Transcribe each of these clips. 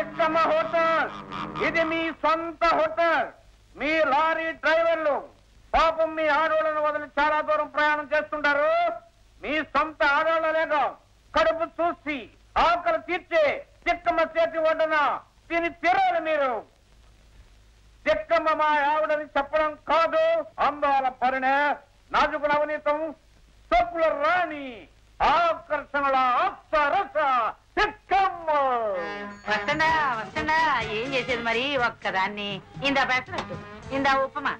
చెక్కమ్మ hotel ఇది మీ సొంత hotel మీ lorry డ్రైవర్లు పాపం మీ ఆడోళ్ళను వదిలి చాలా దూరం ప్రయాణం చేస్తుంటారు మీ సొంత ఆడోళ్ళ లేక కడుపు చూసి ఆకలి తీర్చే చిక్కమ్మ చేతి ఒడ్డున తిని తిరాలి మీరు చిక్కమ్మ మా ఆవిడని చెప్పడం కాదు అందాల పరిణ నాజుకు నవనీతం సొప్పుల రాణి ఆకర్షణల అప్సరస చిక్కమ్మ వస్తుందా వస్తుందా ఏం చేసేది మరి ఒక్కదాన్ని ఇందా పెసరట్టు ఇందా ఉప్మా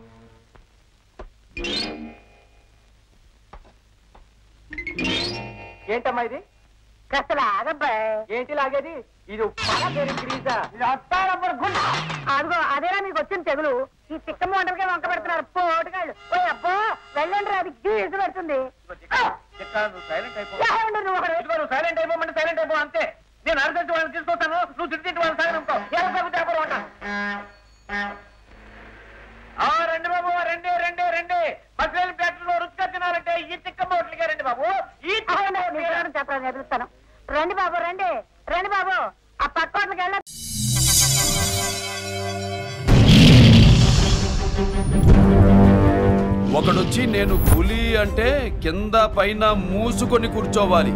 ఏంటమ్మా ఇది కసలు ఆగబ్బాయ్ ఏంటి లాగేది ఇది గ్రీజా ఇది అత్తారబ్బర్ గుండ అదిగో అదేనా మీకు వచ్చిన తెగులు ఈ తిక్క మోటార్కే వంక పెడుతున్నారు పోటుగాళ్ళు ఓ అబ్బో వెళ్ళండి అది గీసు పెడుతుంది సైలెంట్ అయిపో ఏమండి నువ్వు ఒకడు? ఇదిగో నువ్వు సైలెంట్ అయిపోమంటే సైలెంట్ అయిపో అంతే నేను అరగంట వాళ్ళని తీసుకొస్తాను నువ్వు తిట్టి తిట్టి వాళ్ళని సాగనుకో ఎలా సాగు చేపలు వంట ఆ రండి బాబు రెండే రెండే రెండే మసలేని ప్యాకెట్లో రుచిగా తినాలంటే ఈ తిక్క బోట్లుగా రండి బాబు ఈ తిక్క అవును, మీ బోట్లుగా. పిల్లలను చెప్పాలని ఎదురుస్తాను రండి బాబు రండి రండి బాబు ఆ పక్క వాళ్ళకి వెళ్ళ ఒకడొచ్చి నేను పులి అంటే కింద పైన మూసుకొని కూర్చోవాలి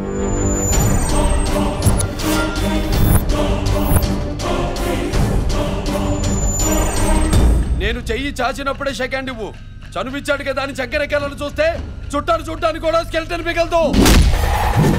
నేను చెయ్యి చాచినప్పుడే సెకండ్ ఇవ్వు చనువిచ్చాడు కదా అని చక్కెరెక్కాలని చూస్తే చుట్టాను చుట్టాను కూడా స్కెల్టన్ మిగలదు